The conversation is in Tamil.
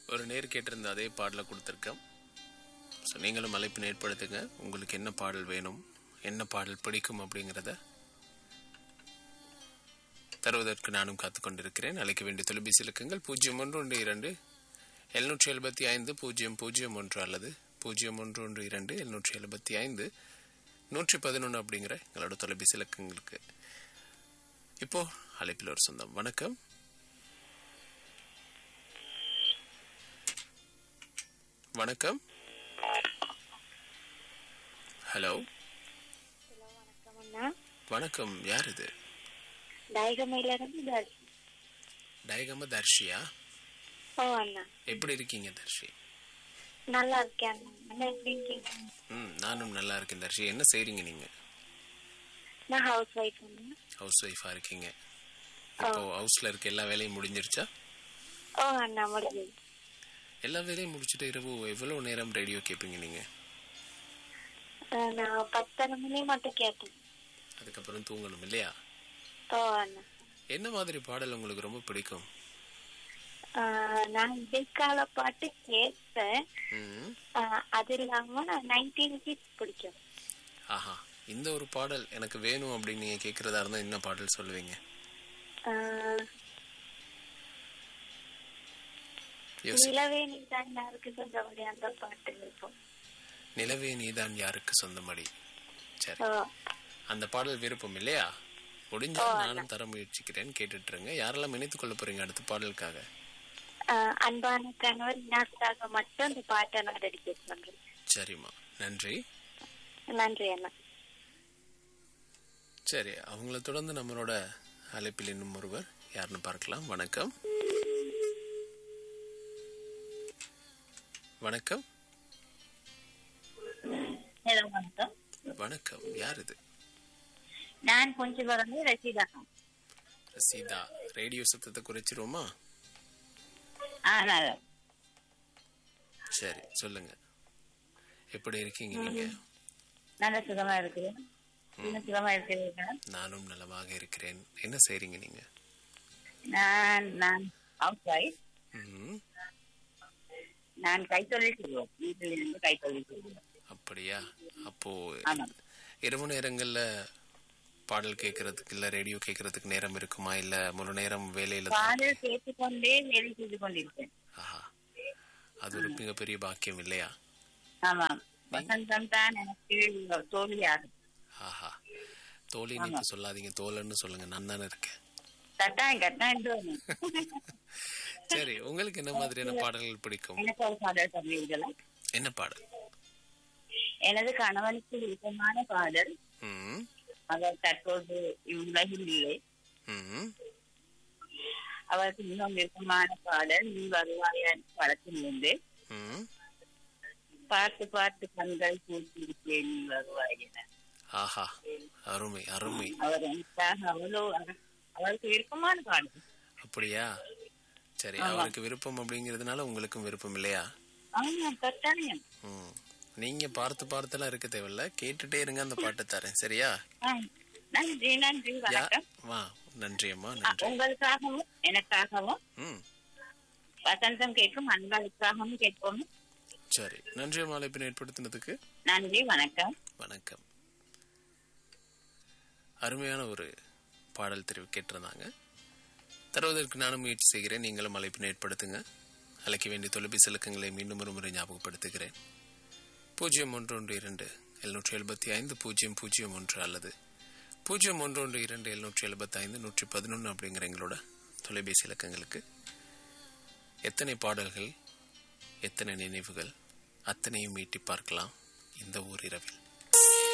ஒரு நேர் கேட்டிருந்த அதே பாடலை கொடுத்துருக்கேன் ஸோ நீங்களும் அழைப்பினை ஏற்படுத்துங்க உங்களுக்கு என்ன பாடல் வேணும் என்ன பாடல் பிடிக்கும் அப்படிங்கிறத தருவதற்கு நானும் காத்து கொண்டிருக்கிறேன் அழைக்க வேண்டிய தொலைபேசி இலக்கங்கள் பூஜ்ஜியம் ஒன்று ஒன்று இரண்டு எழுநூற்றி எழுபத்தி ஐந்து பூஜ்ஜியம் பூஜ்ஜியம் ஒன்று அல்லது பூஜ்ஜியம் ஒன்று ஒன்று இரண்டு எழுநூற்றி எழுபத்தி ஐந்து நூற்றி பதினொன்று அப்படிங்கிற எங்களோட தொலைபேசி இலக்கங்களுக்கு இப்போ அழைப்பில் ஒரு சொந்தம் வணக்கம் வணக்கம் ஹலோ வணக்கம் அண்ணா வணக்கம் யார் இது டைகமையில இருந்து தர்ஷி டயகம தர்ஷியா ஓ அண்ணா எப்படி இருக்கீங்க தர்ஷி நல்லா இருக்கேன் அண்ணா அண்ணா எப்படி இருக்கீங்க ம் நானும் நல்லா இருக்கேன் தர்ஷி என்ன செய்றீங்க நீங்க நான் ஹவுஸ் ஒய்ஃப் அண்ணா ஹவுஸ் ஒய்ஃபா இருக்கீங்க இப்போ ஹவுஸ்ல இருக்க எல்லா வேலையும் முடிஞ்சிருச்சா ஓ அண்ணா முடிஞ்சது எல்லா வேலையும் முடிச்சுட்டு இரவு எவ்வளவு நேரம் ரேடியோ கேட்பீங்க நீங்க அஹ் நான் பத்தரை மணி மட்டும் கேட்டேன் அதுக்கப்புறம் தூங்கணும் இல்லையா ஓ அண்ணா என்ன மாதிரி பாடல் உங்களுக்கு ரொம்ப பிடிக்கும் அஹ் நான் இடைக்கால பாட்டு கேட்பேன் ம் அஹ் அது இல்லாம நைன்டீன் கிட்ஸ் பிடிக்கும் ஆஹா இந்த ஒரு பாடல் எனக்கு வேணும் அப்படின்னு நீங்க கேட்கறதா இருந்தா என்ன பாடல் சொல்லுவீங்க அஹ் யோசி நிலவே நீ தான் யாருக்கு சொந்தபடி அந்த பாட்டு இருக்கும் நிலவே நீதான் யாருக்கு சொந்தமடி சரி ஓ அந்த பாடல் விருப்பம் இல்லையா முடிஞ்சா நானும் தர முயற்சிக்கிறேன் கேட்டுட்டு இருங்க யாரெல்லாம் இணைத்துக் கொள்ள போறீங்க அடுத்த பாடலுக்காக அஹ் அன்பான கணவர் இனாஸ்டாக மட்டும் அந்த பாட்டை நான் டெடிகேட் பண்றேன் சரிம்மா நன்றி நன்றி அண்ணா சரி அவங்கள தொடர்ந்து நம்மளோட அழைப்பில் இன்னும் ஒருவர் யாருன்னு பார்க்கலாம் வணக்கம் வணக்கம் ஹலோ வணக்கம் வணக்கம் யார் இது நான் கொஞ்சம் வரணும் ரசீதா சீதா ரேடியோ சத்தத்தை குறைச்சிருவோமா ஆ நல்லா சரி சொல்லுங்க எப்படி இருக்கீங்க நீங்க நல்ல சுகமா இருக்குது இன்னும் சுகமா இருக்கிறீங்க நானும் நலமாக இருக்கிறேன் என்ன செய்றீங்க நீங்க நான் நான் ஹவுஸ் ஒய்ஃப் ம், நான் கைத்தொழில் செய்வோம் வீட்டில் இருந்து கைத்தொழில் செய்வோம் அப்படியா அப்போ ஆமா இரவு நேரங்கள்ல பாடல் கேட்கறதுக்கு இல்ல ரேடியோ கேட்கறதுக்கு நேரம் இருக்குமா இல்ல முழு நேரம் வேலையில தான் பாடல் கேட்டுக்கொண்டே வேலை செய்து கொண்டிருக்கேன் ஆஹா அது ஒரு மிகப்பெரிய பாக்கியம் இல்லையா ஆமாம் வசந்தம் தான் எனக்கு தோழியாகும் ஆஹா தோழி நீங்க சொல்லாதீங்க தோழன்னு சொல்லுங்க நான் தானே இருக்கேன் கட்டாயம் கட்டாயம் தோணும் சரி உங்களுக்கு என்ன மாதிரியான பாடல்கள் பிடிக்கும் எனக்கு ஒரு பாடல் சொல்லுவீங்களா என்ன பாடல் எனது கணவனுக்கு விருப்பமான பாடல் ம் அவர் தற்போது இவ்வுலகில் இல்லை ம் அவருக்கு இன்னும் விருப்பமான பாடல் நீ வருவாயன் படத்திலிருந்து ம் பார்த்து பார்த்து கண்கள் பூத்திருக்கேன் நீ வருவாய் என ஆஹா அருமை அருமை அவர் எனக்காக அவ்வளோ அழ- அவருக்கு விருப்பமான பாடல் அப்படியா சரி அவருக்கு விருப்பம் அப்படிங்கிறதுனால உங்களுக்கும் விருப்பம் இல்லையா ஆமா கட்டாயம் ம் நீங்க பார்த்து பார்த்துலாம் இருக்க தேவையில்ல கேட்டுட்டே இருங்க அந்த பாட்டை தரேன் சரியா ஆ, நன்றி நன்றி யா வணக்கம் வா நன்றி அம்மா ஆ, நன்றி உங்களுக்காகவும் எனக்காகவும் ம் வசந்தம் கேட்கும் அன்பாளுக்காகவும் கேட்போம் சரி நன்றி அம்மா அழைப்பினை ஏற்படுத்தினதுக்கு நன்றி வணக்கம் வணக்கம் அருமையான ஒரு பாடல் தெரிவு கேட்டிருந்தாங்க தருவதற்கு நானும் முயற்சி செய்கிறேன் நீங்களும் அழைப்பினை ஏற்படுத்துங்க அழைக்க வேண்டிய தொலைபேசி இலக்கங்களை மீண்டும் ஒரு முறை ஞாபகப்படுத்துகிறேன் பூஜ்ஜியம் ஒன்று ஒன்று இரண்டு எழுநூற்றி எழுபத்தி ஐந்து பூஜ்ஜியம் பூஜ்ஜியம் ஒன்று அல்லது பூஜ்ஜியம் ஒன்று ஒன்று இரண்டு எழுநூற்றி எழுபத்தி ஐந்து நூற்றி பதினொன்று அப்படிங்கிற எங்களோட தொலைபேசி இலக்கங்களுக்கு எத்தனை பாடல்கள் எத்தனை நினைவுகள் அத்தனையும் மீட்டி பார்க்கலாம் இந்த ஓரிரவில்